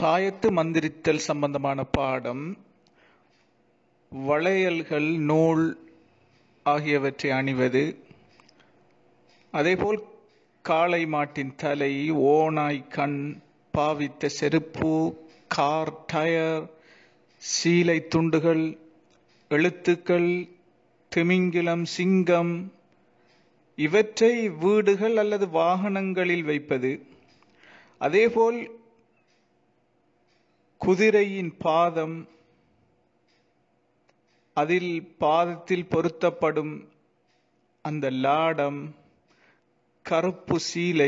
தாயத்து மந்திரித்தல் சம்பந்தமான பாடம் வளையல்கள் நூல் ஆகியவற்றை அணிவது அதேபோல் காளை மாட்டின் தலை ஓநாய் கண் பாவித்த செருப்பு கார் டயர் சீலை துண்டுகள் எழுத்துக்கள் திமிங்கிலம் சிங்கம் இவற்றை வீடுகள் அல்லது வாகனங்களில் வைப்பது அதேபோல் குதிரையின் பாதம் அதில் பாதத்தில் பொருத்தப்படும் அந்த லாடம் கருப்பு சீலை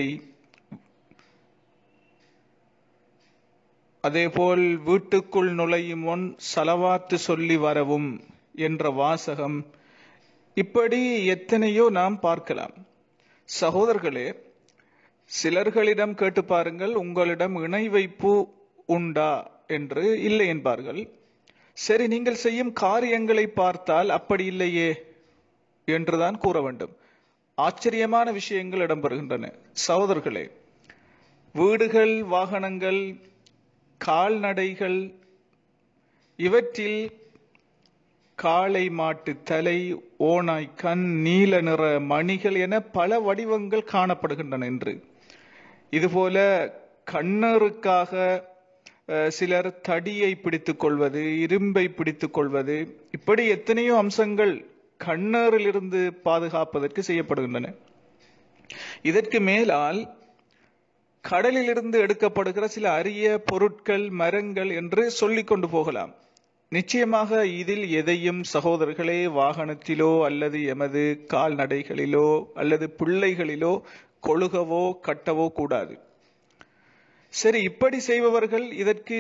அதேபோல் வீட்டுக்குள் நுழையும் முன் சலவாத்து சொல்லி வரவும் என்ற வாசகம் இப்படி எத்தனையோ நாம் பார்க்கலாம் சகோதரர்களே சிலர்களிடம் கேட்டு பாருங்கள் உங்களிடம் இணை வைப்பு உண்டா என்று இல்லை என்பார்கள் சரி நீங்கள் செய்யும் காரியங்களை பார்த்தால் அப்படி இல்லையே என்றுதான் கூற வேண்டும் ஆச்சரியமான விஷயங்கள் இடம்பெறுகின்றன சகோதரர்களே வீடுகள் வாகனங்கள் கால்நடைகள் இவற்றில் காளை மாட்டு தலை ஓனாய் கண் நீல நிற மணிகள் என பல வடிவங்கள் காணப்படுகின்றன என்று இதுபோல கண்ணருக்காக சிலர் தடியை பிடித்துக் கொள்வது இரும்பை பிடித்துக் கொள்வது இப்படி எத்தனையோ அம்சங்கள் கண்ணரிலிருந்து பாதுகாப்பதற்கு செய்யப்படுகின்றன இதற்கு மேலால் கடலிலிருந்து எடுக்கப்படுகிற சில அரிய பொருட்கள் மரங்கள் என்று சொல்லிக் கொண்டு போகலாம் நிச்சயமாக இதில் எதையும் சகோதரர்களே வாகனத்திலோ அல்லது எமது கால்நடைகளிலோ அல்லது பிள்ளைகளிலோ கொழுகவோ கட்டவோ கூடாது சரி இப்படி செய்பவர்கள் இதற்கு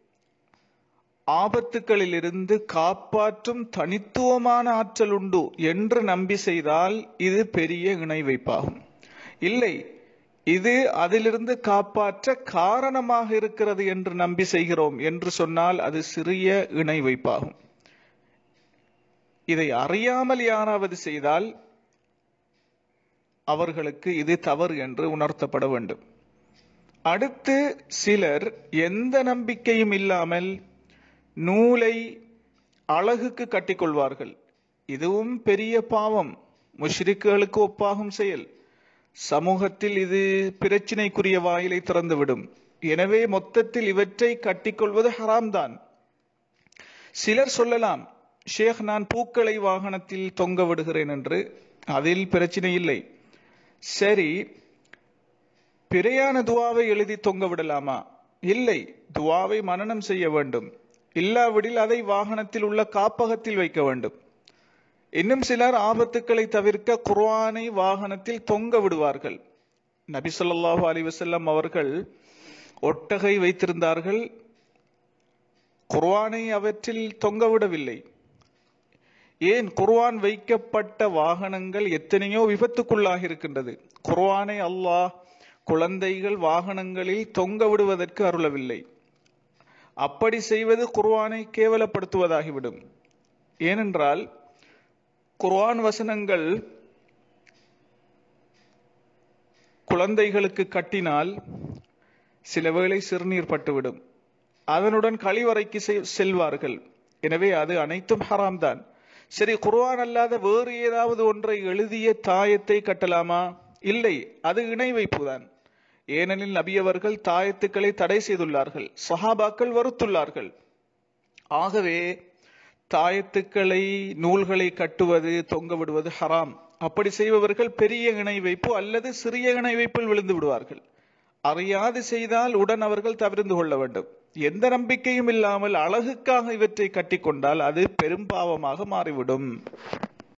ஆபத்துக்களிலிருந்து காப்பாற்றும் தனித்துவமான ஆற்றல் உண்டு என்று நம்பி செய்தால் இது பெரிய இணை வைப்பாகும் இல்லை இது அதிலிருந்து காப்பாற்ற காரணமாக இருக்கிறது என்று நம்பி செய்கிறோம் என்று சொன்னால் அது சிறிய இணை வைப்பாகும் இதை அறியாமல் யாராவது செய்தால் அவர்களுக்கு இது தவறு என்று உணர்த்தப்பட வேண்டும் அடுத்து சிலர் எந்த நம்பிக்கையும் இல்லாமல் நூலை அழகுக்கு கட்டிக்கொள்வார்கள் இதுவும் பெரிய பாவம் முஷ்ரிக்குகளுக்கு ஒப்பாகும் செயல் சமூகத்தில் இது பிரச்சினைக்குரிய வாயிலை திறந்துவிடும் எனவே மொத்தத்தில் இவற்றை கட்டிக்கொள்வது ஹராம் தான் சிலர் சொல்லலாம் ஷேக் நான் பூக்களை வாகனத்தில் தொங்க விடுகிறேன் என்று அதில் பிரச்சனை இல்லை சரி பிறையான துவாவை எழுதி தொங்க விடலாமா இல்லை துவாவை மனனம் செய்ய வேண்டும் இல்லாவிடில் அதை வாகனத்தில் உள்ள காப்பகத்தில் வைக்க வேண்டும் இன்னும் சிலர் ஆபத்துக்களை தவிர்க்க குர்ஆனை வாகனத்தில் தொங்க விடுவார்கள் நபி சொல்லாஹு அலி வசல்லம் அவர்கள் ஒட்டகை வைத்திருந்தார்கள் குர்ஆனை அவற்றில் தொங்க விடவில்லை ஏன் குர்ஆன் வைக்கப்பட்ட வாகனங்கள் எத்தனையோ விபத்துக்குள்ளாகி இருக்கின்றது குர்ஆனை அல்லாஹ் குழந்தைகள் வாகனங்களில் தொங்க விடுவதற்கு அருளவில்லை அப்படி செய்வது குர்ஆனை கேவலப்படுத்துவதாகிவிடும் ஏனென்றால் குர்ஆன் வசனங்கள் குழந்தைகளுக்கு கட்டினால் சில வேளை சிறுநீர் பட்டுவிடும் அதனுடன் கழிவறைக்கு செல்வார்கள் எனவே அது அனைத்தும் ஹராம் தான் சரி குர்ஆன் அல்லாத வேறு ஏதாவது ஒன்றை எழுதிய தாயத்தை கட்டலாமா இல்லை அது இணை வைப்புதான் ஏனெனில் நபியவர்கள் தாயத்துக்களை தடை செய்துள்ளார்கள் சஹாபாக்கள் வருத்துள்ளார்கள் ஆகவே தாயத்துக்களை நூல்களை கட்டுவது தொங்க விடுவது ஹராம் அப்படி செய்பவர்கள் பெரிய இணை வைப்பு அல்லது சிறிய இணை வைப்பில் விழுந்து விடுவார்கள் அறியாது செய்தால் உடன் அவர்கள் தவிர்ந்து கொள்ள வேண்டும் எந்த நம்பிக்கையும் இல்லாமல் அழகுக்காக இவற்றை கட்டிக்கொண்டால் அது பெரும் பாவமாக மாறிவிடும்